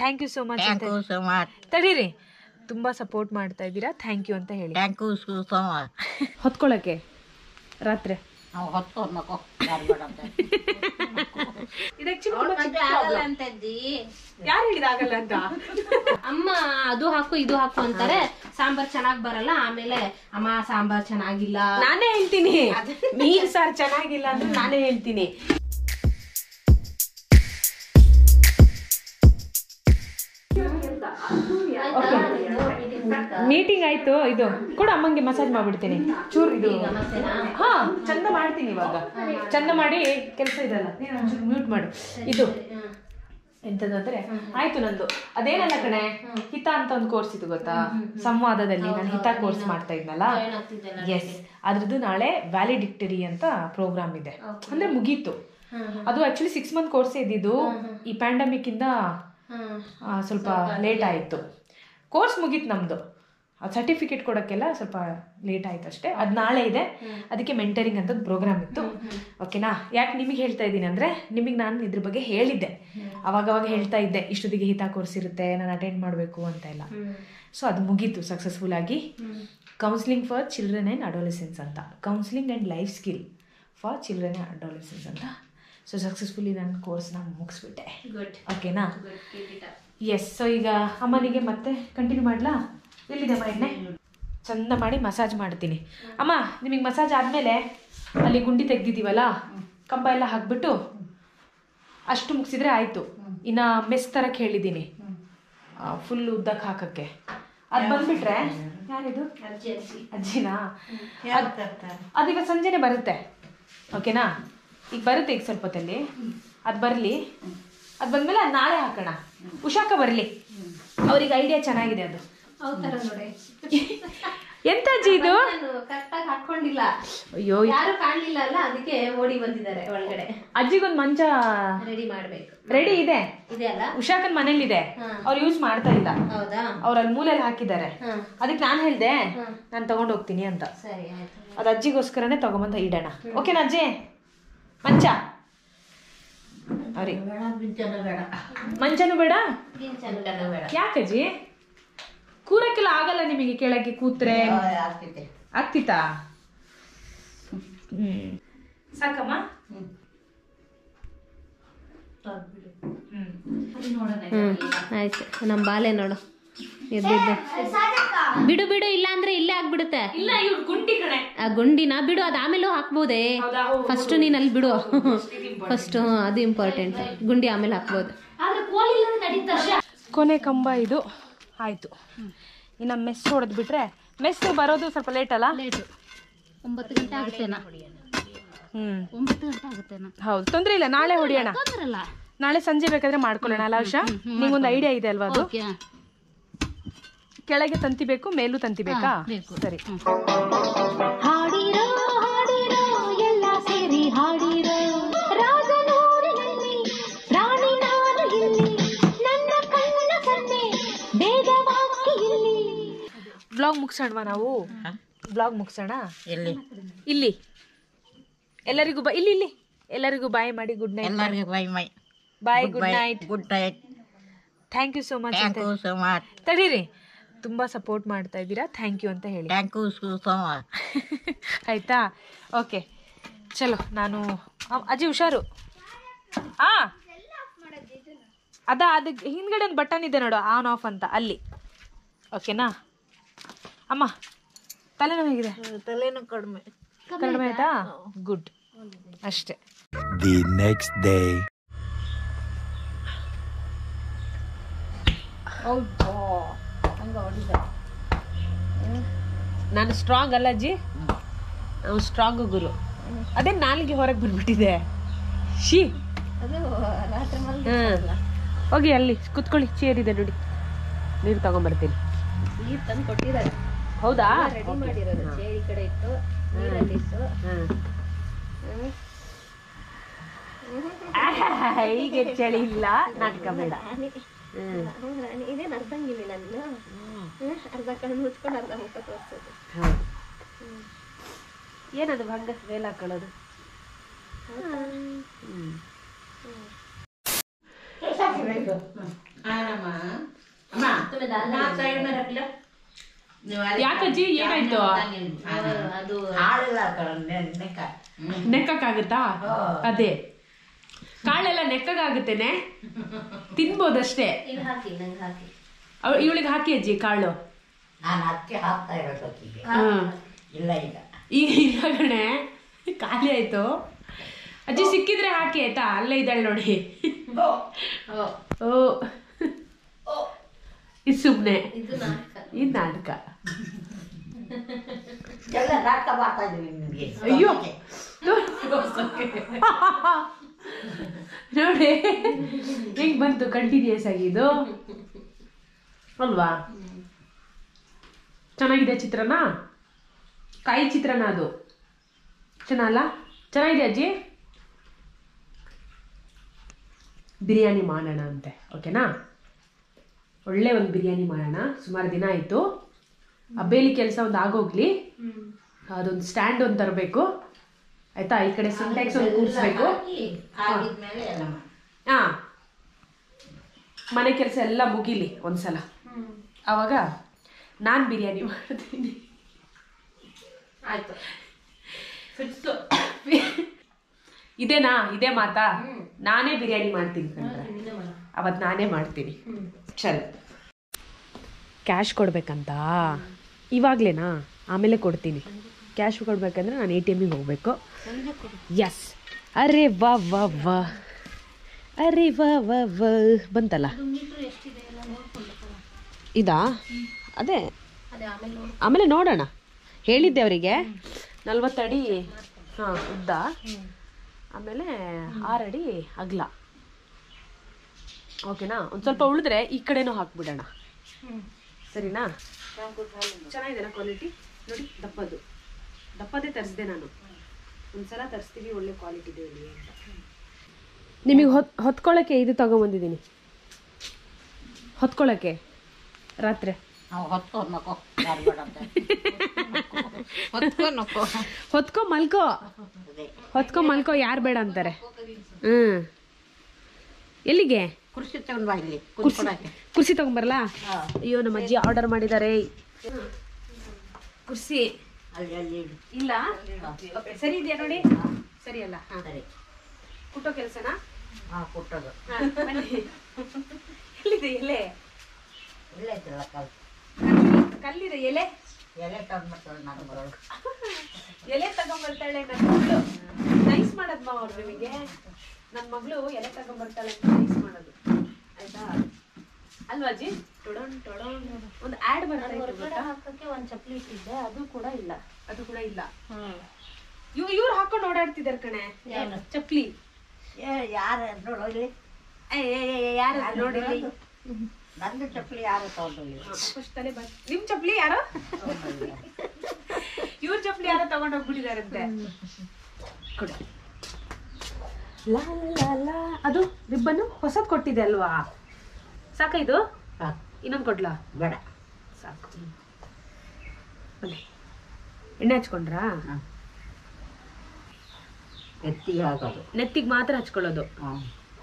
Thank you so much thank you so much ತಡೀರಿ ತುಂಬಾ support ಮಾಡ್ತಾ ಇದ್ದೀರಾ ಥ್ಯಾಂಕ್ ಯು ಅಂತ ಹೇಳಿ ಥ್ಯಾಂಕ್ ಯು ಸೊ ಮಚ್ ಹೊತ್ಕೊಳಕ್ಕೆ ರಾತ್ರಿ ನಾವು ಹೊತ್ತು ಅನ್ನಕೋ ಯಾರು ಬೇಡ ಅಂತ ಯಾರು ಹೇಳಿದ ಆಗಲ್ಲ ಅಂತ ಅಮ್ಮ ಅದು ಹಾಕು ಇದು ಹಾಕು ಅಂತಾರೆ ಸಾಂಬಾರ್ ಚೆನ್ನಾಗ್ ಬರಲ್ಲ ಆಮೇಲೆ ಅಮ್ಮ ಸಾಂಬಾರ್ ಚೆನ್ನಾಗಿಲ್ಲ ನಾನೇ ಹೇಳ್ತೀನಿ ಮೀನ್ ಸಾರ್ ಚೆನ್ನಾಗಿಲ್ಲ ಅಂದ್ರೆ ನಾನೇ ಹೇಳ್ತೀನಿ ಮೀಟಿಂಗ್ ಆಯ್ತು ಇದು ಕೂಡ ಅಮ್ಮಂಗೆ ಮಸಾಜ್ ಮಾಡ್ಬಿಡ್ತೀನಿ ಚೂರು ಇದು ಹಾ ಚಂದ ಮಾಡ್ತೀನಿ ಇವಾಗ ಚಂದ ಮಾಡಿ ಕೆಲಸ ಇದಲ್ಲ ನೀನು ಒಂಚೂರು ಮ್ಯೂಟ್ ಮಾಡು ಇದು ಎಂತದಂದ್ರೆ ಆಯ್ತು ನಂದು ಅದೇನಲ್ಲ ಕಣೆ ಹಿತ ಅಂತ ಒಂದು ಕೋರ್ಸ್ ಇತ್ತು ಗೊತ್ತಾ ಸಂವಾದದಲ್ಲಿ ನಾನು ಹಿತ ಕೋರ್ಸ್ ಮಾಡ್ತಾ ಇದ್ನಲ್ಲ ಎಸ್ ಅದ್ರದ್ದು ನಾಳೆ ವ್ಯಾಲಿಡಿಕ್ಟರಿ ಅಂತ ಪ್ರೋಗ್ರಾಮ್ ಇದೆ ಅಂದ್ರೆ ಮುಗೀತು ಅದು ಆಕ್ಚುಲಿ ಸಿಕ್ಸ್ ಮಂತ್ ಕೋರ್ಸ್ ಇದ್ದಿದ್ದು ಈ ಪ್ಯಾಂಡಮಿಕ್ ಇಂದ ಆ, ಸ್ವಲ್ಪ ಲೇಟ್ ಆಯಿತು ಕೋರ್ಸ್ ಮುಗೀತು ನಮ್ಮದು ಸರ್ಟಿಫಿಕೇಟ್ ಕೊಡೋಕ್ಕೆಲ್ಲ ಸ್ವಲ್ಪ ಲೇಟ್ ಆಯ್ತು ಅಷ್ಟೇ ಅದು ನಾಳೆ ಇದೆ ಅದಕ್ಕೆ ಮೆಂಟರಿಂಗ್ ಅಂತ ಪ್ರೋಗ್ರಾಮ್ ಇತ್ತು ಓಕೆನಾ ಯಾಕೆ ನಿಮಗೆ ಹೇಳ್ತಾ ಇದ್ದೀನಿ ಅಂದರೆ ನಿಮಗೆ ನಾನು ಇದ್ರ ಬಗ್ಗೆ ಹೇಳಿದ್ದೆ ಅವಾಗ ಅವಾಗ ಹೇಳ್ತಾ ಇದ್ದೆ ಇಷ್ಟೊತ್ತಿಗೆ ಹಿತ ಕೋರ್ಸ್ ಇರುತ್ತೆ ನಾನು ಅಟೆಂಡ್ ಮಾಡಬೇಕು ಅಂತ ಎಲ್ಲ ಸೊ ಅದು ಮುಗೀತು ಸಕ್ಸಸ್ಫುಲ್ ಆಗಿ counselling for children and adolescence ಅಂತ counselling and life skill for children and adolescence ಅಂತ ಸೊ ಸಕ್ಸಸ್ಫುಲಿ ನಾನು ಕೋರ್ಸ್ನ ಮುಗಿಸ್ಬಿಟ್ಟೆ ಗುಡ್ ಓಕೆನಾ ಎಸ್ ಸೊ ಈಗ ಅಮ್ಮನಿಗೆ ಮತ್ತೆ ಕಂಟಿನ್ಯೂ ಮಾಡಲಾ ಎಲ್ಲಿದೆ ಅಮ್ಮ ಎಣ್ಣೆ ಚಂದ ಮಾಡಿ ಮಸಾಜ್ ಮಾಡ್ತೀನಿ ಅಮ್ಮ ನಿಮಗೆ ಮಸಾಜ್ ಆದಮೇಲೆ ಅಲ್ಲಿ ಗುಂಡಿ ತೆಗ್ದಿದ್ದೀವಲ್ಲ ಕಂಬ ಎಲ್ಲ ಹಾಕ್ಬಿಟ್ಟು ಅಷ್ಟು ಮುಗಿಸಿದ್ರೆ ಆಯಿತು ಇನ್ನು ಮೆಸ್ ತರಕ್ಕೆ ಹೇಳಿದ್ದೀನಿ ಫುಲ್ ಉದ್ದಕ್ಕೆ ಹಾಕಕ್ಕೆ ಅದು ಬಂದ್ಬಿಟ್ರೆ ಯಾರಿದು ಅಜ್ಜಿನಾ ಅದೀಗ ಸಂಜೆನೆ ಬರುತ್ತೆ ಓಕೆನಾ ಈಗ ಬರುತ್ತೆ ಈಗ ಸ್ವಲ್ಪ ಹೊತ್ತಲ್ಲಿ ಅದು ಬರಲಿ ಅದು ಬಂದಮೇಲೆ ಅದು ನಾಳೆ ಹಾಕೋಣ ಉಷಾಕ ಬರಲಿ ಅವ್ರಿಗೆ ಐಡಿಯಾ ಚೆನ್ನಾಗಿದೆ ಅದು ಅವತಾರ ನೋಡಿ ಎಂತ ಅಜ್ಜಿ ಇದು ನಾನು ಕರೆಕ್ಟಾಗಿ ಹಾಕೊಂಡಿಲ್ಲ ಅಯ್ಯೋ ಯಾರು ಕಾಣ್ಲಿಲ್ಲ ಅಲ್ಲ ಅದಕ್ಕೆ ಓಡಿ ಬಂದಿದ್ದಾರೆ ಒಳಗಡೆ ಅಜ್ಜಿಗೊಂದು ಮಂಚ ರೆಡಿ ಮಾಡ್ಬೇಕು ರೆಡಿ ಇದೆ ಇದೆ ಅಲ್ಲ ಉಷಾಕನ್ ಮನೇಲಿದೆ ಅವ್ರು ಯೂಸ್ ಮಾಡ್ತಾ ಇಲ್ಲ ಹೌದಾ ಅವ್ರು ಅಲ್ಲಿ ಮೂಲೆಯಲ್ಲಿ ಹಾಕಿದ್ದಾರೆ ಹಾ ಅದಕ್ಕೆ ನಾನು ಹೇಳ್ದೆ ನಾನು ತಗೊಂಡು ಹೋಗ್ತೀನಿ ಅಂತ ಸರಿ ಆಯ್ತು ಅದು ಅಜ್ಜಿಗೋಸ್ಕರನೇ ತಗೊಂಬಂದ ಇಡೋಣ ಓಕೆನಾ ಅಜ್ಜಿ ಮಂಚ ಅವ್ರಿ ಬೇಡ ಬಿಂಚನ ಬೇಡ ಮಂಚನೂ ಬೇಡ ಗಿಂಚನು ಬೇಡ ಯಾಕಜ್ಜಿ ಕೂರಕ್ಕೆಲ್ಲ ಆಗಲ್ಲ ನಿಮಗೆ ಕೆಳಗೆ ಕೂತ್ರೆ ಆಗ್ತೈತೆ ಆಗ್ತಿತ್ತಾ ಹ್ಮ್ ಸಾಕಮ್ಮ ಹ್ಮ್ ಹ್ಮ್ ಆಯ್ತು ನಮ್ಮ ಬಾಲೆ ನೋಡು ಎದ್ದಿದ್ದೆ ಬಿಡು ಬಿಡು ಇಲ್ಲ ಅಂದ್ರೆ ಇಲ್ಲೇ ಆಗ್ಬಿಡುತ್ತೆ ಇಲ್ಲ ಇವ್ರು ಗುಂಡಿ ಕಣೆ ಆ ಗುಂಡಿನ ಬಿಡು ಅದ್ ಆಮೇಲೂ ಹಾಕ್ಬೋದೇ ಫಸ್ಟ್ ನೀನ್ ಅಲ್ಲಿ ಬಿಡು ಫಸ್ಟ್ ಅದು ಇಂಪಾರ್ಟೆಂಟ್ ಗುಂಡಿ ಆಮೇಲೆ ಹಾಕ್ಬೋದು ಕೊನೆ ಕಂಬ ಇದು ಆಯ್ತು ಇನ್ನು ಮೆಸ್ ಹೊಡೆದ್ ಬಿಟ್ರೆ ಮೆಸ್ ಬರೋದು ಸ್ವಲ್ಪ ಲೇಟ್ ಅಲ್ಲ ಲೇಟು ಒಂಬತ್ತು ಗಂಟೆ ಆಗುತ್ತೇನಾ ಹ್ಮ್ ಒಂಬತ್ತು ಗಂಟೆ ಆಗುತ್ತೇನಾ ಹೌದು ತೊಂದ್ರೆ ಇಲ್ಲ ನಾಳೆ ಹೊಡಿಯೋಣ ತೊಂದ್ರಲ್ಲ ನಾಳೆ ಸಂಜೆ ಬೇಕಾದ್ರೆ ಮಾಡ್ಕೊಳ್ಳೋಣ ಅಲ್ಲ ಉಷಾ ನಿಂಗೊಂದು ಐಡಿಯಾ ಇದೆ ಅಲ್ವಾ ಅದು ಓಕೆ ಕೆಳಗೆ ತಂತಿ ಬೇಕು ಮೇಲೂ ತಂತಿ ಬೇಕಾ ಬೇಕು. ಸರಿ ಹಾಡಿರೋ ಹಾಡಿರೋ ಎಲ್ಲ ಸೇರಿ ಹಾಡಿರೋ ರಾಜನೂರಿನಲ್ಲಿ ರಾಣಿ ನಾನು ಇಲ್ಲಿ ನನ್ನ ಕಣ್ಣ ಸನ್ನೆ ಬೇಗವಾಗಿ ಇಲ್ಲಿ ಬ್ಲಾಗ್ ಮುಗಿಸೋಣವಾ ನಾವು ಬ್ಲಾಗ್ ಮುಗಿಸೋಣ ಎಲ್ಲಿ ಇಲ್ಲಿ ಎಲ್ಲರಿಗೂ ಬಾ ಇಲ್ಲಿ ಇಲ್ಲಿ ಎಲ್ಲರಿಗೂ ಬಾಯ್ ಮಾಡಿ ಗುಡ್ ನೈಟ್ ಎಲ್ಲರಿಗೂ bye my boy good night good night thank you so much thank you so much ತಡೀರಿ ತುಂಬಾ ಸಪೋರ್ಟ್ ಮಾಡ್ತಾ ಇದ್ದೀರಾ ಥ್ಯಾಂಕ್ ಯು ಅಂತ ಹೇಳಿ ಥ್ಯಾಂಕ್ ಯು ಸೊ ಮಚ್ ಆಯ್ತಾ ಓಕೆ ಚಲೋ ನಾನು ಅ- ಅಜ್ಜಿ ಹುಷಾರು ಆ ಅದ ಅದಕ್ಕೆ ಹಿಂದ್ಗಡೆ ಒಂದು ಬಟನ್ ಇದೆ ನೋಡು ಆನ್ ಆಫ್ ಅಂತ ಅಲ್ಲಿ ಓಕೆನಾ ಅಮ್ಮ ತಲೆನೋವು ಹೇಗಿದೆ ತಲೆನೂ ಕಡಿಮೆ ಕಡಿಮೆ ಆಯ್ತಾ ಗುಡ್ ಅಷ್ಟೇ The next day. ನಾನು ಸ್ಟ್ರಾಂಗ್ ಅಲ್ಲ ಅಜ್ಜಿ ನಾವು ಸ್ಟ್ರಾಂಗ್ ಗುರು ಅದೇ ನಾಲಿಗೆ ಹೊರಗೆ ಬಂದ್ಬಿಟ್ಟಿದೆ ಶಿ ಹ್ಮ್. ಹೋಗಿ ಅಲ್ಲಿ ಕುತ್ಕೊಳ್ಳಿ ಚೇರ್ ಇದೆ ನೋಡಿ ನೀರು ತಗೊಂಬರ್ತೀನಿ ನೀರ್ ತಂದು ಕೊಟ್ಟಿದ್ದಾರೆ ಹೌದಾ ರೆಡಿ ಮಾಡಿರೋದು ಚೇರ್ ಈ ಕಡೆ ಇತ್ತು ನೀರಲ್ಲಿ ಇತ್ತು ಹ್ಮ್. ಆಹ್, ಈಗ ಚಳಿ ಇಲ್ಲ ನಾಟಕ ಬೇಡ ಹ್ಮ್. ರಾಣಿ ಇದೇನು ಅರ್ಧಂಗಿಲ್ಲ ನನ್ನ ಅರ್ಧ ಕಣ್ಣು ಮುಚ್ಕೊಂಡು ಅರ್ಧ ಮುಖ ತೋರಿಸೋದು ಹೌದು. ಏನದು ಹಂಗ ವೇಲ್ ಹಾಕೊಳ್ಳೋದು ಹ್ಮ್. ಯಾಕಜ್ಜಿ ಏನಾಯ್ತು ಅದು ಹಾಳಿಲ್ಲ ಕಣೆ, ನೆಕ್ಕ. ನೆಕ್ಕಕ್ಕಾಗುತ್ತಾ ಅದೇ ಕಾಳೆಲ್ಲ ನೆಕ್ಕಗಾಗುತ್ತೇನೆ ತಿನ್ಬೋದಷ್ಟೇ ಇಲ್ಲಿ ಹಾಕಿ ನಂಗೆ ಹಾಕಿ ಇವಳಿಗೆ ಹಾಕಿ ಅಜ್ಜಿ ಕಾಳು ನಾನು ಅಕ್ಕಿ ಹಾಕ್ತಾ ಇರೋದು ಅಕ್ಕಿಗೆ ಹ್ಮ್ ಇಲ್ಲ ಈಗ ಈಗ ಇಲ್ಲ ಕಣೆ ಖಾಲಿ ಆಯ್ತು ಅಜ್ಜಿ ಸಿಕ್ಕಿದ್ರೆ ಹಾಕಿ ಆಯ್ತಾ ಅಲ್ಲೇ ಇದ್ದಾಳೆ ನೋಡಿ ಓ ಇದು ಸುಮ್ಮನೆ ಇದು ನಾಟಕ ಇದು ನಾಟಕ ಎಲ್ಲ ನಾಟಕ ಮಾಡ್ತಾ ಇದ್ದೀವಿ ನಿಮಗೆ ಅಯ್ಯೋ ನೋಡಿ ಹೆಂಗ್ ಬಂತು ಕಂಟಿನ್ಯೂಸ್ ಆಗಿ ಇದು ಅಲ್ವಾ ಚೆನ್ನಾಗಿದೆ ಚಿತ್ರನ ಕಾಯಿ ಚಿತ್ರನ ಅದು ಚೆನ್ನಾಗಲ್ಲ ಚೆನ್ನಾಗಿದೆ ಅಜ್ಜಿ ಬಿರಿಯಾನಿ ಮಾಡೋಣ ಅಂತೆ ಓಕೆನಾ ಒಳ್ಳೆ ಒಂದು ಬಿರಿಯಾನಿ ಮಾಡೋಣ ಸುಮಾರು ದಿನ ಆಯಿತು ಅಬೇಲಿ ಕೆಲಸ ಒಂದು ಆಗೋಗ್ಲಿ ಅದೊಂದು ಸ್ಟ್ಯಾಂಡ್ ಒಂದು ತರಬೇಕು ಆಯ್ತಾ ಈ ಕಡೆ ಸಿಂಟ್ಯಾಕ್ಸ್ ಒಂದು ಕೂರಿಸ್ಬೇಕು ಆಗಿದ್ಮೇಲೆ ಎಲ್ಲ ಮಾಡಿ ಹಾ ಮನೆ ಕೆಲಸ ಎಲ್ಲ ಮುಗೀಲಿ ಒಂದ್ಸಲ ಅವಾಗ ನಾನು ಬಿರಿಯಾನಿ ಮಾಡ್ತೀನಿ ಆಯ್ತು ಇದೇನಾ ಇದೇ ಮಾತಾ ನಾನೇ ಬಿರಿಯಾನಿ ಮಾಡ್ತೀನಿ ಕಣ್ರೆ ಅವತ್ತು ನಾನೇ ಮಾಡ್ತೀನಿ ಚಲ್ ಕ್ಯಾಶ್ ಕೊಡ್ಬೇಕಂತ ಇವಾಗ್ಲೇನಾ ಆಮೇಲೆ ಕೊಡ್ತೀನಿ ಕ್ಯಾಶ್ ಕೊಡ್ಬೇಕಂದ್ರೆ ನಾನು ಎ ಟಿ ಎಮ್ಮಿಗೆ ಹೋಗ್ಬೇಕು ಎಸ್ ಅರೆ ವಾ ವಾ ವಾ ಅರೆ ವಾ ವಾ ವಾ ಬಂತಲ್ಲ ಇದಾ ಅದೇ ಆಮೇಲೆ ನೋಡೋಣ ಹೇಳಿದ್ದೆ ಅವರಿಗೆ ನಲ್ವತ್ತಡಿ ಹಾಂ ಉದ್ದ ಆಮೇಲೆ ಆರಡಿ ಅಗಲ ಓಕೆನಾ ಒಂದು ಸ್ವಲ್ಪ ಉಳಿದ್ರೆ ಈ ಕಡೆನೂ ಹಾಕ್ಬಿಡೋಣ ಸರಿನಾ ಚೆನ್ನಾಗಿದೆನಾ ಕ್ವಾಲಿಟಿ ನೋಡಿ ದಪ್ಪದು ದಪ್ಪದೇ ತರಿಸಿದೆ ನಾನು ಒಂದ್ಸಲ ತರಿಸ್ತೀವಿ ಒಳ್ಳೆ ಕ್ವಾಲಿಟಿದು ಇಲ್ಲಿ ಅಂತ ನಿಮಗೆ ಹೊತ್ ಹೊತ್ಕೊಳ್ಳೋಕ್ಕೆ ಇದು ತಗೊಂಬಂದಿದ್ದೀನಿ ಹೊತ್ಕೊಳ್ಳೋಕ್ಕೆ ರಾತ್ರಿ ನಾವು ಹೊತ್ತು ನಕೋ ಯಾರು ಬೇಡ ಅಂತ ಹೊತ್ಕೊ ನಕೋ ಹೊತ್ಕೊ ಮಲ್ಕೋ ಅದೇ ಹೊತ್ಕೊ ಮಲ್ಕೋ ಯಾರು ಬೇಡ ಅಂತಾರೆ ಹ್ಞೂ ಎಲ್ಲಿಗೆ ಕುರ್ಚಿ ತಗೊಂಡ್ ಬಾ ಇಲ್ಲಿ ಕುರ್ಸಿ ಕುತ್ಕೊಳಕ್ಕೆ ಕುರ್ಸಿ ತಗೊಂಬರಲ್ಲ ಅಯ್ಯೋ ನಮ್ಮ ಅಜ್ಜಿ ಆರ್ಡರ್ ಮಾಡಿದ್ದಾರೆ ಕುರ್ಸಿ ಅಲ್ಲಿ ಅಲ್ಲಿ ಇಡು. ಇಲ್ಲ Okay, ಸರಿ ಇದೆಯಾ ನೋಡಿ ಸರಿ ಅಲ್ಲ ಹಾ ಸರಿ ಕುಟ್ಟೋ ಕೆಲಸನಾ ಹಾ ಕೊಟ್ಟದು ಎಲ್ಲಿದೆ ಎಲೆ ಇಲ್ಲ ಇದ್ದಲ್ಲ ಕಲ್ ಕಲ್ಲಿದೆ ಎಲೆ ಎಲೆ ತಗೊಂಡ್ಬರ್ತಾಳೆ ನಾನು ಬರೋಳು ಎಲೆ ತಗೊಂಬರ್ತಾಳೆ ನನ್ನ ಮಗಳು ನೈಸ್ ಮಾಡೋದ್ ಮಾವ ಅವ್ರು ನಿಮಗೆ ನನ್ನ ಮಗಳು ಎಲೆ ತಗೊಂಬರ್ತಾಳೆ ಅಂತ ನೈಸ್ ಮಾಡೋದು ಆಯ್ತಾ ಅಲ್ವಾ ಅಜ್ಜಿ ಟೊಡೊನ್ ಟೊಡೊನ್ ಒಂದು ಆಡ್ ಬರ್ತಾ ಇತ್ತು ಗೊತ್ತಾ? ಹಾಕಕ್ಕೆ ಒಂದ್ ಚಪ್ಪಲಿ ಇಟ್ಟಿದ್ದೆ ಅದು ಕೂಡ ಇಲ್ಲ ಅದು ಕೂಡ ಇಲ್ಲ ಇವ್ ಇವ್ರು ಹಾಕೊಂಡು ಓಡಾಡ್ತಿದಾರೆ ಕಣೆ ಚಪ್ಲಿ ಏ ಯಾರು ನೋಡು ಇಲ್ಲಿ ಯಾರು ನೋಡಿಲ್ಲಿ ನಂದು ಚಪ್ಪಲಿ ಯಾರು ತಗೊಂಡಿಲ್ಲ ಫಸ್ಟ್ ತಲೆ ಬರ್ ನಿಮ್ ಚಪ್ಲಿ ಯಾರೋ ಇವ್ರ ಚಪ್ಲಿ ಯಾರೋ ತಗೊಂಡ್ ಹೋಗ್ಬಿಟ್ಟಿದಾರಂತೆ ಕೊಡು ಲಾ ಲಾ ಲಾ ಅದು ರಿಬ್ಬನ್ನು ಹೊಸದ್ ಕೊಟ್ಟಿದೆ ಅಲ್ವಾ ಸಾಕ ಇದು ಸಾಕು ಇನ್ನೊಂದು ಕೊಡ್ಲಾ ಬೇಡ ಸಾಕು ಬನ್ನಿ ಎಣ್ಣೆ ಹಚ್ಕೊಂಡ್ರಾ ಹಾಂ ಎತ್ತಿಗೆ ಆಗೋದು ನೆತ್ತಿಗೆ ಮಾತ್ರ ಹಚ್ಕೊಳ್ಳೋದು ಹಾಂ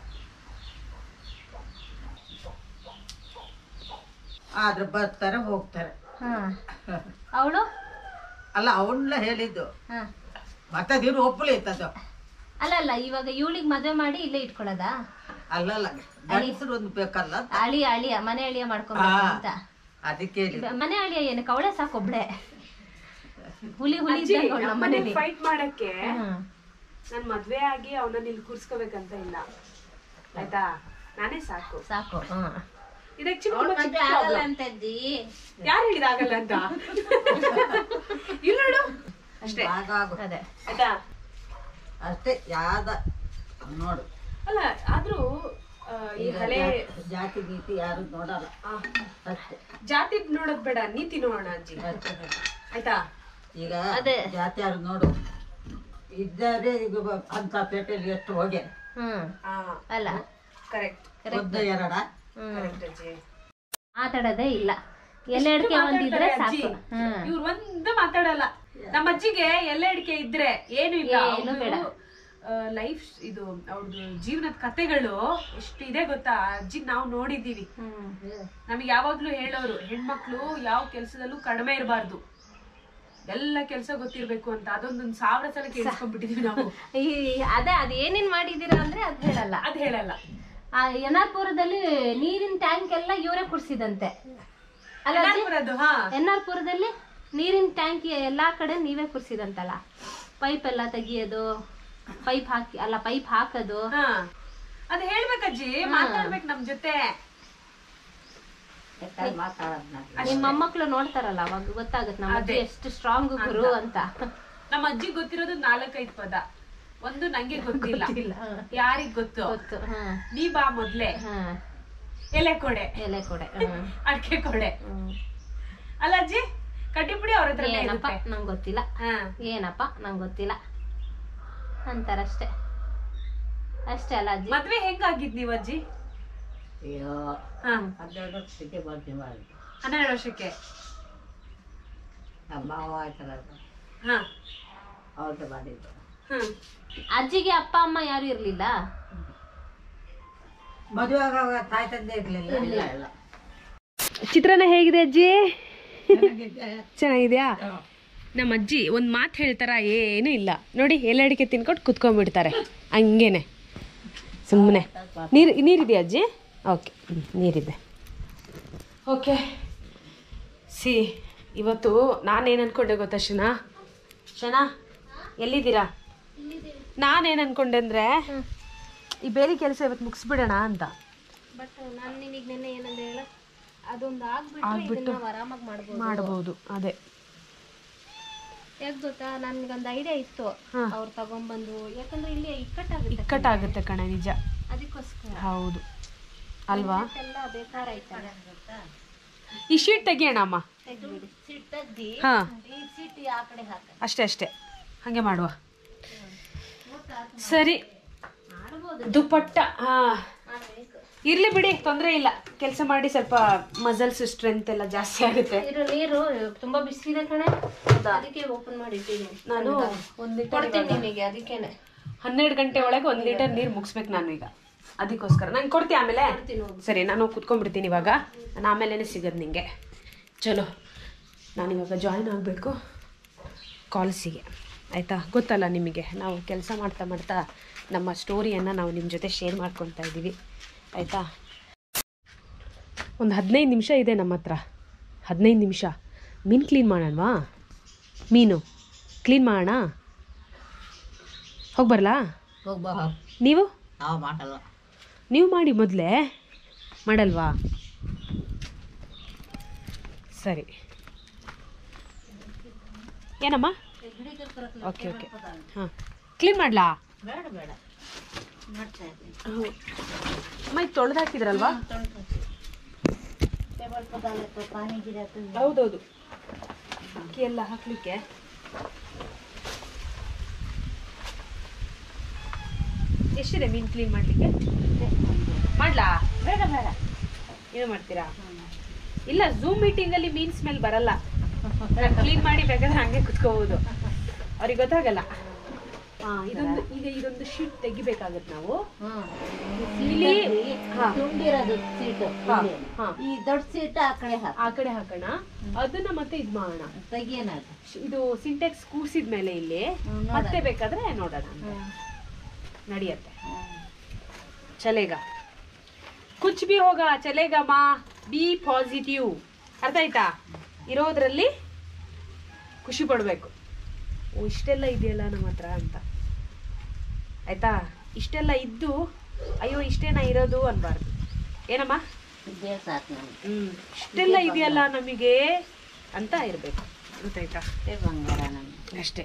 ಆದ್ರೆ ಬರ್ತಾರೆ ಹೋಗ್ತಾರೆ ಅವಳು ಅಲ್ಲ ಅವನ್ನೆಲ್ಲ ಹೇಳಿದ್ದು ಹಾ ಮತ್ತೆ ಅದಿರು ಒಪ್ಪಲಿ ಇತ್ತದು ಅಲ್ಲ ಅಲ್ಲ ಇವಾಗ ಇವಳಿಗೆ ಮದುವೆ ಮಾಡಿ ಇಲ್ಲೇ ಇಟ್ಕೊಳ್ಳೋದಾ ಅಲ್ಲಲ್ಲ ಗಂಡಸರು ಒಂದು ಬೇಕಲ್ಲ ಅಂತ. ಅಳಿಯ ಅಳಿಯ ಮನೆ ಅಳಿಯ ಮಾಡ್ಕೊಬೇಕು ಹಾ. ಅಂತ ಅದಕ್ಕೆ ಹೇಳಿದ್ದು ಮನೆ ಅಳಿಯ ಏನು ಕವಳೆ ಸಾಕೊಬ್ಳೆ ಹುಲಿ ಹುಲಿ ಇದ್ದಂಗೆ ಅವ್ಳು ನಮ್ಮ ಮನೇಲಿ ಫೈಟ್ ಮಾಡಕ್ಕೆ ಹ್ಮ್. ನನ್ ಮದ್ವೆ ಆಗಿ ಅವನನ್ನ ಇಲ್ಲಿ ಕೂರ್ಸ್ಕೋಬೇಕಂತ ಇಲ್ಲ ಆಯ್ತಾ ನಾನೇ ಸಾಕು ಸಾಕು ಹ್ಮ್. ಇದು ಆಕ್ಚುಲಿ ಅಂತದ್ದಿ ಯಾರು ಹೇಳಿದ ಆಗಲ್ಲ ಅಂತ ಇಲ್ಲ ನೋಡು ಅಷ್ಟೇ ಆಗ ಆಗು. ಅದೇ ಆಯ್ತಾ ಅಷ್ಟೇ ಯಾವ್ದ ನೋಡು ಅಲ್ಲ ಆದ್ರೂ ಆ, ಈ ಹಳೆ ಜಾತಿ ಗೀತಿ ಯಾರು ನೋಡಲ್ಲ ಆ, ಅಷ್ಟೇ ಜಾತಿ ನೋಡೋದ್ ಬೇಡ ನೀತಿ ನೋಡೋಣ ಅಜ್ಜಿ ಆಯ್ತಾ ಈಗ ಅದೇ. ಜಾತಿ ಯಾರು ನೋಡು ಇದ್ದಾರೆ ಈಗ ಬ- ಅಂತ ಪೇಟೆಯಲ್ಲಿ ಎಷ್ಟು ಹೋಗ್ಯಾರ ಹ್ಮ್ ಆ ಅಲ್ಲ ಕರೆಕ್ಟ್ ಒಂದು ಎರಡ ಹ್ಮ್ ಕರೆಕ್ಟ್ ಅಜ್ಜಿ ಮಾತಾಡೋದೇ ಇಲ್ಲ ಎಲೆ ಅಡಿಕೆ ಒಂದಿದ್ರೆ ಅಜ್ಜಿ ಸಾಕು ಹ್ಮ್ ಇವ್ರು ಒಂದು ಮಾತಾಡಲ್ಲ ನಮ್ಮ ಅಜ್ಜಿಗೆ ಎಲ್ಲ ಅಡಿಕೆ ಇದ್ರೆ ಏನು ಇಲ್ಲ ಏನು ಅವ್ರು ಬೇಡ. ಲೈಫ್ ಇದು ಅವ್ರದ್ದು ಜೀವನದ ಕತೆಗಳು ಎಷ್ಟು ಇದೆ ಗೊತ್ತಾ ಅಜ್ಜಿ ನಾವು ನೋಡಿದ್ದೀವಿ ನಮಗೆ ಯಾವಾಗ್ಲೂ ಹೇಳೋರು ಹೆಣ್ಮಕ್ಳು ಯಾವ ಕೆಲ್ಸದಲ್ಲೂ ಕಡಿಮೆ ಇರಬಾರ್ದು ಎಲ್ಲ ಕೆಲಸ ಗೊತ್ತಿರ್ಬೇಕು ಅಂತ ಅದೊಂದೊಂದ್ ಸಾವಿರ ಸಲ ಕೇಳಿಸ್ಕೊಂಡ್ಬಿಟ್ಟಿದೀವಿ ನಾವು ಈ ಅದೇ ಅದ್ ಏನೇನ್ ಮಾಡಿದೀರಾ ಅಂದ್ರೆ ಅದ್ ಹೇಳಲ್ಲ ಅದ್ ಹೇಳಲ್ಲ ಆ ಎನ್ ಆರ್ ಪುರದಲ್ಲಿ ನೀರಿನ ಟ್ಯಾಂಕ್ ಎಲ್ಲ ಇವರೇ ಕುಡ್ಸಿದಂತೆ ಅಲ್ಲ ಅಜ್ಜಿ? ಬರೋದು ಹಾ ಎನ್ ಆರ್ ಪುರದಲ್ಲಿ ನೀರಿನ ಟ್ಯಾಂಕ್ ಎಲ್ಲಾ ಕಡೆ ನೀವೇ ಕುರ್ಸಿದಂತಲ್ಲ ಪೈಪ್ ಎಲ್ಲ ತೆಗಿಯೋದು ಪೈಪ್ ಹಾಕಿ ಅಲ್ಲ ಪೈಪ್ ಹಾಕೋದು ಹಾ ಅದ್ ಹೇಳ್ಬೇಕಜ್ಜಿ ಮಾತಾಡ್ಬೇಕು ನಮ್ ಜೊತೆ ಯಾಕಂದ್ರೆ ಮಾತಾಡೋದ್ನ ನಿಮ್ ಮೊಮ್ಮಕ್ಳು ನೋಡ್ತಾರಲ್ಲ ಅವಾಗ ಗೊತ್ತಾಗುತ್ತೆ ನಮ್ಮ ಅಜ್ಜಿ ಎಷ್ಟು ಸ್ಟ್ರಾಂಗ್ ಗುರು ಅಂತ ನಮ್ಮ ಅಜ್ಜಿ ಗೊತ್ತಿರೋದು ನಾಲ್ಕೈದು ಪದ ಒಂದು ನಂಗೆ ಗೊತ್ತಿಲ್ಲ ಯಾರಿಗ್ ಗೊತ್ತು ಗೊತ್ತು ಹಾ ನೀ ಬಾ ಮೊದ್ಲೆ ಹಾ ಎಲೆ ಕೊಡೆ ಎಲೆ ಕೊಡೆ ಹ್ಮ್. ಅಡ್ಕೆ ಕೊಡೆ ಹ್ಮ್. ಅಲ್ಲ ಅಜ್ಜಿ ಕಡ್ಡಿಪುಡಿ ಅವ್ರ ಹತ್ರ ಏನಪ್ಪ ಇರುತ್ತೆ ನಂಗೆ ಗೊತ್ತಿಲ್ಲ ಹಾ ಏನಪ್ಪ ನಂಗೆ ಗೊತ್ತಿಲ್ಲ ಅಂತಾರಷ್ಟೇ ಅಷ್ಟೇ ಅಲ್ಲ ಅಜ್ಜಿ ಮದ್ವೆ ಹೆಂಗಾಗಿದ್ ನೀವ್ ಅಜ್ಜಿ ಅಯ್ಯೋ ಹಾ ಹನ್ನೆರಡು ವರ್ಷಕ್ಕೆ ಬರ್ತೀವಿ ಮಾಡಿ ಹನ್ನೆರಡು ವರ್ಷಕ್ಕೆ ನಮ್ಮ ಮಾವ ಆಯ್ತಲ್ಲ ಹಾ ಅವ್ರಿಗೆ ಮಾಡಿದ್ದು ಹ್ಮ್ ಅಜ್ಜಿಗೆ ಅಪ್ಪ ಅಮ್ಮ ಯಾರು ಇರ್ಲಿಲ್ಲ ಮದುವೆ ಆಗುವಾಗ ತಾಯಿ ತಂದೆ ಇರ್ಲಿಲ್ಲ ಇಲ್ಲ ಇಲ್ಲ ಚಿತ್ರಾನ್ನ ಹೇಗಿದೆ ಅಜ್ಜಿ ಚೆನ್ನಾಗಿದ್ಯಾ ನಮ್ಮ ಅಜ್ಜಿ ಒಂದು ಮಾತು ಹೇಳ್ತಾರ ಏನೂ ಇಲ್ಲ ನೋಡಿ ಎಲೆ ಅಡಿಕೆ ತಿನ್ಕೊಂಡು ಕುತ್ಕೊಂಡ್ಬಿಡ್ತಾರೆ ಹಂಗೇನೆ ಸುಮ್ಮನೆ ನೀರು ನೀರಿದೆಯಾ ಅಜ್ಜಿ ಓಕೆ ನೀರಿದೆ ಓಕೆ ಸಿ ಇವತ್ತು ನಾನೇನು ಅನ್ಕೊಂಡೆ ಗೊತ್ತಾ ಶನಾ ಶನಾ ಎಲ್ಲಿದ್ದೀರಾ ನಾನೇನು ಅನ್ಕೊಂಡೆ ಅಂದರೆ ಈ ಬೇರೆ ಕೆಲಸ ಇವತ್ತು ಮುಗಿಸ್ಬಿಡೋಣ ಅಂತ ಬಟ್ ನಾನು ನಿನಗೆ ನೆನ್ನೆ ಏನಂದ್ರೆ ಹೇಳ ಅದೊಂದು ಆಗ್ಬಿಟ್ಟು ನಾವು ಆರಾಮಾಗಿ ಮಾಡ್ಬೋದು ಮಾಡ್ಬೋದು ಅದೇ ಯಾಕೆ ಗೊತ್ತಾ ನನ್ಗೊಂದು ಐಡಿಯಾ ಇತ್ತು ಹಾ. ಅವ್ರು ತಗೊಂಬಂದು ಯಾಕಂದ್ರೆ ಇಲ್ಲಿ ಇಕ್ಕಟ್ಟಾಗುತ್ತೆ ಇಕ್ಕಟ್ಟಾಗುತ್ತೆ ಕಣೆ ನಿಜ ಅದಕ್ಕೋಸ್ಕರ ಹೌದು ಅಲ್ವಾ ಎಲ್ಲ ಬೇಕಾರ ಐತಲ್ಲ ಈ ಶೀಟ್ ತೆಗಿಯೋಣ ಅಮ್ಮ ತೆಗ್ದ್ಬಿಡಿ ಸೀಟ್ ತೆಗ್ದಿ ಹಾ ಈ ಸೀಟ್ ಆ ಕಡೆ ಹಾಕ ಅಷ್ಟೇ ಅಷ್ಟೇ ಹಾಗೆ ಮಾಡುವ ಸರಿ ದುಪ್ಪಟ್ಟ ಹಾ ಇರ್ಲಿ ಬಿಡಿ ತೊಂದರೆ ಇಲ್ಲ ಕೆಲಸ ಮಾಡಿ ಸ್ವಲ್ಪ ಮಸಲ್ಸ್ ಸ್ಟ್ರೆಂತ್ ಎಲ್ಲ ಜಾಸ್ತಿ ಆಗುತ್ತೆ ಇರು ನೀರು ತುಂಬಾ ಬಿಸಿಲಿದೆ ಕಣೆ ಅದಕ್ಕೆ ಓಪನ್ ಮಾಡಿ ಇಟ್ಟಿದ್ದೀನಿ ನಾನು ಒಂದ್ ಲೀಟರ್ ಕೊಡ್ತೀನಿ ನಿನಗೆ ಅದಕ್ಕೇನೆ ಹನ್ನೆರಡು ಗಂಟೆ ಒಳಗೆ ಒಂದ್ ಲೀಟರ್ ನೀರು ಮುಗಿಸ್ಬೇಕು ನಾನು ಈಗ ಅದಕ್ಕೋಸ್ಕರ ನಂಗೆ ಕೊಡ್ತೀಯ ಆಮೇಲೆ ಸರಿ ನಾನು ಕುತ್ಕೊಂಡ್ಬಿಡ್ತೀನಿ ಇವಾಗ ನಾನು ಆಮೇಲೆ ಸಿಗೋದು ನಿಂಗೆ ಚಲೋ ನಾನು ಇವಾಗ ಜಾಯಿನ್ ಆಗಬೇಕು ಕಾಲ್ಸಿಗೆ ಆಯಿತಾ ಗೊತ್ತಲ್ಲ ನಿಮಗೆ ನಾವು ಕೆಲಸ ಮಾಡ್ತಾ ಮಾಡ್ತಾ ನಮ್ಮ ಸ್ಟೋರಿಯನ್ನು ನಾವು ನಿಮ್ಮ ಜೊತೆ ಶೇರ್ ಮಾಡ್ಕೊತಾ ಇದ್ದೀವಿ ಆಯಿತಾ ಒಂದು ಹದಿನೈದು ನಿಮಿಷ ಇದೆ ನಮ್ಮ ಹತ್ರ ಹದಿನೈದು ನಿಮಿಷ ಮೀನು ಕ್ಲೀನ್ ಮಾಡೋಣವಾ ಮೀನು ಕ್ಲೀನ್ ಮಾಡೋಣ ಹೋಗಿ ಬರಲಾ ಹೋಗ್ಬಾ ನೀವು ನಾವು ಮಾಡಲ್ಲ ನೀವು ಮಾಡಿ ಮೊದಲೇ ಮಾಡಲ್ವಾ ಸರಿ ಏನಮ್ಮ ಓಕೆ ಓಕೆ ಹಾಂ ಕ್ಲೀನ್ ಮಾಡಲಾ ಬೇಡ ಬೇಡ ಮಾಡ್ತಾ ಇದ್ದೀನಿ ಅಮ್ಮ ಇದು ತೊಳೆದು ಹಾಕಿದ್ರಲ್ವಾ ಟೇಬಲ್ ಪದಾರ್ಥ ಪಾನಿ ಗಿಡ ಹೌದೌದು ಅಕ್ಕಿ ಎಲ್ಲ ಹಾಕ್ಲಿಕ್ಕೆ ಎಷ್ಟಿದೆ ಮೀನು ಕ್ಲೀನ್ ಮಾಡಲಿಕ್ಕೆ ಮಾಡ್ಲಾ ಬೇಡ ಬೇಡ ಏನು ಮಾಡ್ತೀರಾ ಇಲ್ಲ ಝೂಮ್ ಮೀಟಿಂಗಲ್ಲಿ ಮೀನ್ ಸ್ಮೆಲ್ ಬರಲ್ಲ ಕ್ಲೀನ್ ಮಾಡಿ ಬೇಕಾದ್ರೆ ಹಂಗೆ ಕುತ್ಕೋಬಹುದು ಅವ್ರಿಗೆ ಗೊತ್ತಾಗಲ್ಲ ಹಾ ಇದೊಂದು ಈಗ ಇದೊಂದು ಶೀಟ್ ತೆಗಿಬೇಕಾಗತ್ತೆ ನಾವು ಇಲ್ಲಿ ಹಾ ತುಂಬಿರೋದು ಸೀಟು ಹಾ, ಹಾ. ಈ ದೊಡ್ಡ ಸೀಟ್ ಆ ಕಡೆ ಹಾಕ ಆ ಕಡೆ ಹಾಕೋಣ ಅದನ್ನ ಮತ್ತೆ ಇದ್ ಮಾಡೋಣ ತೆಗಿಯೋಣ ಅದು ಶ್- ಇದು ಸಿಂಟೆಕ್ಸ್ ಕೂರ್ಸಿದ ಮೇಲೆ ಇಲ್ಲಿ ಹ್ಮ್, ನೋಡೋಣ. ಮತ್ತೆ ಬೇಕಾದ್ರೆ ನೋಡೋಣ ನಡೆಯತ್ತೆ ಚಲೇಗ ಕುಚ್ ಬಿ ಹೋಗ ಚಲೇಗ ಮಾ ಬಿ ಪಾಸಿಟಿವ್ ಅರ್ಥ ಆಯ್ತಾ ಇರೋದ್ರಲ್ಲಿ ಖುಷಿ ಪಡ್ಬೇಕು ಓ ಇಷ್ಟೆಲ್ಲ ಇದೆಯಲ್ಲ ನಮ್ಮ ಹತ್ರ ಅಂತ ಆಯ್ತಾ ಇಷ್ಟೆಲ್ಲ ಇದ್ದು ಅಯ್ಯೋ ಇಷ್ಟೇನಾ ಇರೋದು ಅನ್ಬಾರ್ದು ಏನಮ್ಮ ಇದೇ ಸಾಕು ನಮ್ಗೆ ಹ್ಮ್ ಇಷ್ಟೆಲ್ಲ ಇದೆಯಲ್ಲ ನಮಗೆ ಅಂತ ಇರ್ಬೇಕು ಗೊತ್ತಾಯ್ತಾ ಇದೇ ಬಂಗಾರ ನಮ್ಗೆ ಅಷ್ಟೇ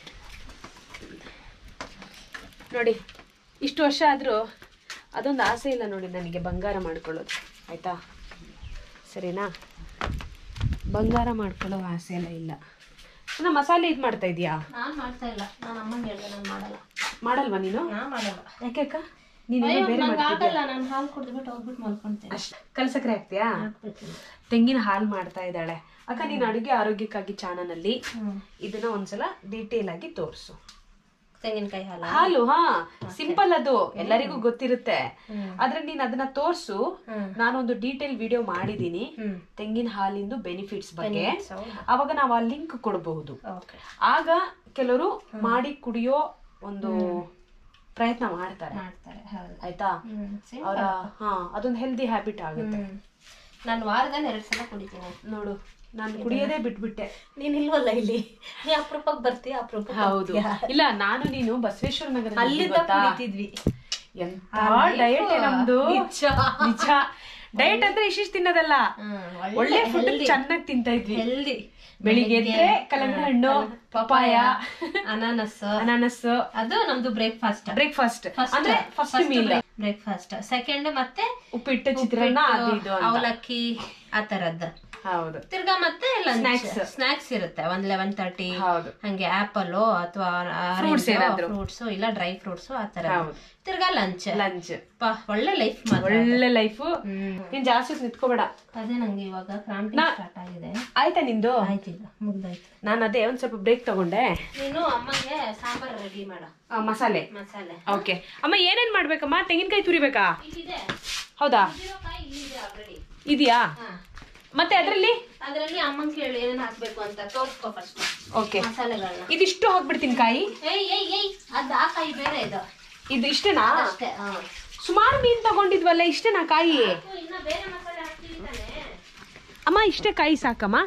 ನೋಡಿ ಇಷ್ಟು ವರ್ಷ ಆದರೂ ಅದೊಂದು ಆಸೆ ಇಲ್ಲ ನೋಡಿ ನನಗೆ ಬಂಗಾರ ಮಾಡ್ಕೊಳ್ಳೋದು ಆಯಿತಾ ಸರಿನಾ ಬಂಗಾರ ಮಾಡ್ಕೊಳ್ಳೋ ಆಸೆ ಎಲ್ಲ ಇಲ್ಲ ನಾ ಮಸಾಲೆ ಇದು ಮಾಡ್ತಾ ಇದೀಯಾ ನಾನ್ ಮಾಡ್ತಾ ಇಲ್ಲ ನಾನು ಅಮ್ಮಂಗೆ ಹೇಳಿದೆ ನಾನು ಮಾಡಲ್ಲ ಮಾಡಲ್ವಾ ನೀನು ನಾ ಮಾಡಲ್ಲ ಯಾಕೆ ಅಕ್ಕ ನೀನು ಅಯ್ಯೋ, ಬೇರೆ ನಂಗ್ ಮಾಡ್ತಿದ್ಯಾ ಆಗಲ್ಲ ನಾನು ಹಾಲು ಕುಡಿದ್ಬಿಟ್ಟು ಹೋಗ್ಬಿಟ್ಟು ಮಲ್ಕೊಂತೇನೆ ಅಷ್ಟ ಕಲ್ಸಕ್ರೆ ಹಾಕ್ತೀಯಾ ತೆಂಗಿನ ಹಾಲು ಮಾಡ್ತಾ ಇದ್ದಾಳೆ ಅಕ್ಕ ನೀನು ಅಡುಗೆ ಆರೋಗ್ಯಕ್ಕಾಗಿ ಚಾನಲಲ್ಲಿ ಇದನ್ನ ಒಂದ್ಸಲ ಡೀಟೇಲ್ ಆಗಿ ತೋರಿಸು ತೆಂಗಿನಕಾಯಿ ಹಾಲ ಹಾಲು ಹಾ ಸಿಂಪಲ್ ಅದು ಎಲ್ಲರಿಗೂ ಗೊತ್ತಿರುತ್ತೆ ಆದ್ರೆ ನೀನ್ ಅದನ್ನ ತೋರ್ಸು ನಾನೊಂದು ಡೀಟೇಲ್ ವಿಡಿಯೋ ಮಾಡಿದೀನಿ ತೆಂಗಿನ ಹಾಲಿಂದು ಬೆನಿಫಿಟ್ಸ್ ಬಗ್ಗೆ ಅವಾಗ ನಾವು ಆ ಲಿಂಕ್ ಕೊಡಬಹುದು ಓಕೆ ಆಗ ಕೆಲವರು ಮಾಡಿ ಕುಡಿಯೋ ಒಂದು ಪ್ರಯತ್ನ ಮಾಡ್ತಾರೆ ಮಾಡ್ತಾರೆ ಹೌದು ಆಯ್ತಾ ಅವರ ಹಾ ಅದೊಂದು ಹೆಲ್ದಿ ಹ್ಯಾಬಿಟ್ ಆಗುತ್ತೆ ನಾನು ವಾರದಲ್ಲಿ ಎರಡು ಸಲ ಕುಡಿತೀನಿ ನೋಡು ನಾನು ಕುಡಿಯೋದೇ ಬಿಟ್ಬಿಟ್ಟೆ ನೀನ್ ಇಲ್ವಲ್ಲ ಇಲ್ಲಿ ನೀ ಅಪರೂಪಕ್ಕೆ ಬರ್ತೀಯ ಅಪರೂಪ ಹೌದು ಇಲ್ಲ ನಾನು ನೀನು ಬಸವೇಶ್ವರ ನಗರ ಅಲ್ಲಿಂದ ಕುಡಿತಿದ್ವಿ ಎಂತ ಡಯಟ್ ನಮ್ದು ನಿಜ ಡಯಟ್ ಅಂದ್ರೆ ಇಷ್ಟಿಷ್ಟು ತಿನ್ನೋದಲ್ಲ ಒಳ್ಳೆ ಫುಡ್ ಚೆನ್ನಾಗಿ ತಿಂತಾ ಇದ್ವಿ ಹೆಲ್ದಿ ಬೆಳಿಗ್ಗೆ ಎದ್ರೆ ಕಲ್ಲಂಗಡಿ ಹಣ್ಣು ಪಪಾಯ ಅನಾನಸ್ ಅನಾನಸ್ ಅದು ನಮ್ದು ಬ್ರೇಕ್ಫಾಸ್ಟ್ ಬ್ರೇಕ್ಫಾಸ್ಟ್ ಅಂದ್ರೆ ಫಸ್ಟ್ ಮೀಲ್ ಬ್ರೇಕ್ಫಾಸ್ಟ್ ಸೆಕೆಂಡ್ ಮತ್ತೆ ಉಪ್ಪಿಟ್ಟು ಚಿತ್ರಾನ್ನ ಅದು ಇದು ಅಂತ ಅವಲಕ್ಕಿ ಆ ತರದ್ದು ಹೌದು ತಿರ್ಗಾ ಮತ್ತೆ ಸ್ನಾಕ್ಸ್ ಸ್ನಾಕ್ಸ್ ಇರುತ್ತೆ ಒಂದ್ ಲೆವೆನ್ ತರ್ಟಿ ಹೌದು. ಹಂಗೆ ಆಪಲ್ ಅಥವಾ Fruits ಏನಾದ್ರು. ಫ್ರೂಟ್ಸ್ ಇಲ್ಲ ಡ್ರೈ ಫ್ರೂಟ್ಸ್ ಆ ತರ ಹೌದು. ತಿರ್ಗಾ ಲಂಚ್ ಲಂಚ್ ಒಳ್ಳೆ ಲೈಫ್ ಮಾತ್ರ ಒಳ್ಳೆ ಲೈಫ್ ನೀನ್ ಜಾಸ್ತಿ ಹೊತ್ತು ನಿಂತ್ಕೋಬೇಡ ಅದೇ ನಂಗೆ ಇವಾಗ ಕ್ರಾಂತಿ ಸ್ಟಾರ್ಟ್ ಆಗಿದೆ ಆಯ್ತಾ ನಿಂದು ಆಯ್ತೀಗ ಮುಗ್ದಾಯ್ತು ನಾನು ಅದೇ ಒಂದ್ ಸ್ವಲ್ಪ ಬ್ರೇಕ್ ತಗೊಂಡೆ ನೀನು ಅಮ್ಮಗೆ ಸಾಂಬಾರ್ ರೆಡಿ ಮಾಡ ಆ, ಮಸಾಲೆ ಮಸಾಲೆ ಓಕೆ ಅಮ್ಮ ಏನೇನ್ ಮಾಡ್ಬೇಕಮ್ಮ ತೆಂಗಿನಕಾಯಿ ತುರಿಬೇಕಾ ಇಲ್ಲಿದೆ ಹೌದಾ ಕಾಯಿ ಇಲ್ಲಿದೆ ಆಲ್ರೆಡಿ ಇದೆಯಾ ಮತ್ತೆ ಅದ್ರಲ್ಲಿ ಅದ್ರಲ್ಲಿ ಅಮ್ಮನ್ ಕೇಳಿ ಏನೇನ್ ಹಾಕ್ಬೇಕು ಅಂತ ತೋರ್ಸ್ಕೊ ಫಸ್ಟ್ ಓಕೆ ಮಸಾಲೆಗಳನ್ನ ಇದಿಷ್ಟು ಹಾಕ್ಬಿಡ್ತೀನಿ ಕಾಯಿ ಏಯ್ ಏಯ್ ಏಯ್ ಅದ್ ಆ ಕಾಯಿ ಬೇರೆ ಇದು ಇದು ಇಷ್ಟೇನಾ ಅಷ್ಟೇ ಹಾ ಸುಮಾರು ಮೀನ್ ತಗೊಂಡಿದ್ವಲ್ಲ ಇಷ್ಟೇನಾ ಕಾಯಿ ಇನ್ನ ಬೇರೆ ಮಸಾಲೆ ಹಾಕ್ತೀವಿ ತಾನೆ ಅಮ್ಮ ಇಷ್ಟೇ ಕಾಯಿ ಸಾಕಮ್ಮ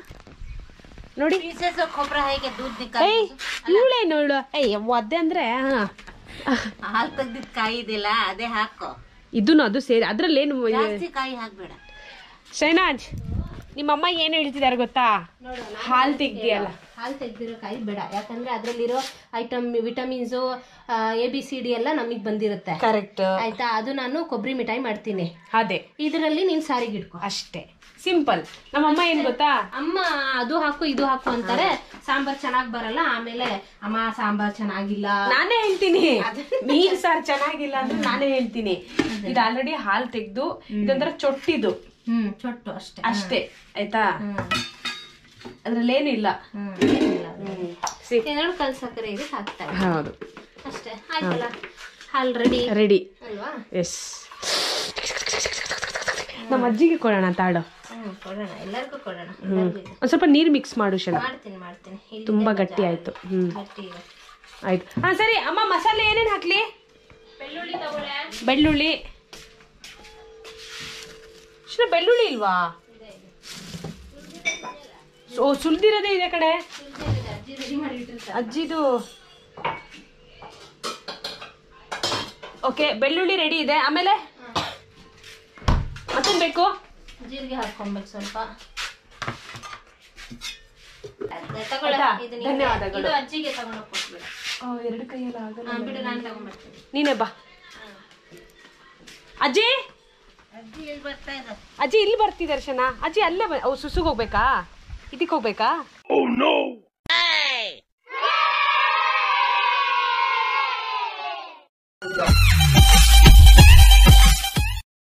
ನೋಡಿ ಪೀಸಸ್ ಕೊಬ್ಬರ ಹೇಗೆ ದೂದ್ ಏಯ್ ಇವಳೇನು ಇವಳು ಏಯ್ ಒದ್ದೆ ಅಂದ್ರೆ ಹಾ ಹಾಲ್ ತೆಗ್ದಿದ್ ಕಾಯಿ ಇದೆಯಲ್ಲ ಅದೇ ಹಾಕೋ ಇದನ್ನು ಅದು ಸೇರಿ ಅದ್ರಲ್ಲೇನು ಜಾಸ್ತಿ ಕಾಯಿ ಹಾಕ್ಬೇಡ ಶೈನಾಜ್ ನಿಮ್ಮಮ್ಮ ಏನ್ ಹೇಳ್ತಿದಾರೆ ಗೊತ್ತಾ ನೋಡು ಹಾಲ್ ತೆಗ್ದಿಯಲ್ಲ ಹಾಲು ತೆಗ್ದಿರೋ ಕಾಯಿ ಬೇಡ ಯಾಕಂದ್ರೆ ಅದ್ರಲ್ಲಿರೋ item vitamins A B C D ಎಲ್ಲ ನಮಗೆ ಬಂದಿರುತ್ತೆ ಕರೆಕ್ಟ್ ಆಯ್ತಾ ಅದು ನಾನು ಕೊಬ್ಬರಿ ಮಿಠಾಯಿ ಮಾಡ್ತೀನಿ ಅದೇ ಇದರಲ್ಲಿ ನೀನ್ ಸಾರಿಗೆ ಇಟ್ಕೊ ಅಷ್ಟೇ ಸಿಂಪಲ್ ನಮ್ಮಮ್ಮ ಏನ್ ಗೊತ್ತಾ ಅಮ್ಮ ಅದು ಹಾಕು ಇದು ಹಾಕು ಅಂತಾರೆ ಸಾಂಬಾರ್ ಚೆನ್ನಾಗ್ ಬರಲ್ಲ ಆಮೇಲೆ ಅಮ್ಮ ಸಾಂಬಾರ್ ಚೆನ್ನಾಗಿಲ್ಲ ನಾನೇ ಹೇಳ್ತೀನಿ ಮೀನ್ ಸಾರ್ ಚೆನ್ನಾಗಿಲ್ಲ ಅಂದ್ರೆ ನಾನೇ ಹೇಳ್ತೀನಿ ಇದು ಆಲ್ರೆಡಿ ಹಾಲ್ ತೆಗ್ದು ಇದೊಂಥರ ಚೊಟ್ಟಿದು ಹ್ಮ್ ಚೊಟ್ಟು ಅಷ್ಟೇ ಅಷ್ಟೇ ಆಯ್ತಾ ಅದ್ರಲ್ಲೇನು ಇಲ್ಲ ಹ್ಮ್ ಏನಿಲ್ಲ ಅದು. ಸಿ ಎರಡು ಕಲ್ ಸಕ್ಕರೆ ಇದೆ ಹಾಕ್ತಾ ಇದ್ದೀನಿ. ಹೌದು ಅಷ್ಟೇ ಆಯ್ತಲ್ಲ ಹಾಲ್ ರೆಡಿ ರೆಡಿ ಅಲ್ವಾ ಎಸ್ ನಮ್ಮ ಅಜ್ಜಿಗೆ ಕೊಡೋಣ ತಾಳು ಹ್ಮ್ ಕೊಡೋಣ ಎಲ್ಲರಿಗೂ ಕೊಡೋಣ ಎಲ್ಲರಿಗೂ ಇದೆ. ಒಂದ್ ಸ್ವಲ್ಪ ನೀರ್ ಮಿಕ್ಸ್ ಮಾಡು ಶನ ಮಾಡ್ತೀನಿ ಮಾಡ್ತೀನಿ ಇಲ್ಲಿ ತುಂಬಾ ಗಟ್ಟಿ ಆಯ್ತು ಹ್ಮ್ ಗಟ್ಟಿ ಇದೆ. ಆಯ್ತು ಹಾ ಸರಿ ಅಮ್ಮ ಮಸಾಲೆ ಏನೇನ್ ಹಾಕ್ಲಿ ಬೆಳ್ಳುಳ್ಳಿ ತಗೊಳ್ಳೆ ಬೆಳ್ಳುಳ್ಳಿ ಶ್ರೀ ಬೆಳ್ಳುಳ್ಳಿ ಇಲ್ವಾ ಓ ಸುಲ್ದಿರೋದೇ ಇದೆ ಕಡೆ ಅಜ್ಜಿ ರೆಡಿ ಮಾಡಿ ಇಟ್ಟಿರ್ತಾರೆ ಅಜ್ಜಿದು ಓಕೆ ಬೆಳ್ಳುಳ್ಳಿ ರೆಡಿ ಇದೆ ಆಮೇಲೆ ಮತ್ತೇನ್ ಬೇಕು ಜೀರಿಗೆ ಹಾಕೊಬೇಕು ಸ್ವಲ್ಪ ಅದೇ ತಗೊಳ್ಳ ಆಯ್ತಾ? ಇದು ನಿಂಗೆ. ಧನ್ಯವಾದಗಳು. ಇದು ಅಜ್ಜಿಗೆ ತಗೊಂಡೋಗಿ ಕೊಟ್ಬಿಡು ಎರಡು ಕೈಯಲ್ಲ ಆಗಲ್ಲ ಹಾ, ಬಿಡು ನಾನು ತಗೊಂಡ್ಬರ್ತೀನಿ ನೀನೇ ಬಾ ಅಜ್ಜಿ ಅಜ್ಜಿ ಎಲ್ಲಿ ಬರ್ತಾ ಇದ್ದಾರೆ ಅಜ್ಜಿ ಇಲ್ಲಿ ಬರ್ತಿದ್ದಾರೆ ಶನ ಅಜ್ಜಿ ಅಲ್ಲೇ ಬ- ಅವ್ ಸುಸುಗ್ ಹೋಗ್ಬೇಕಾ ಇದಕ್ಕೆ ಹೋಗ್ಬೇಕಾ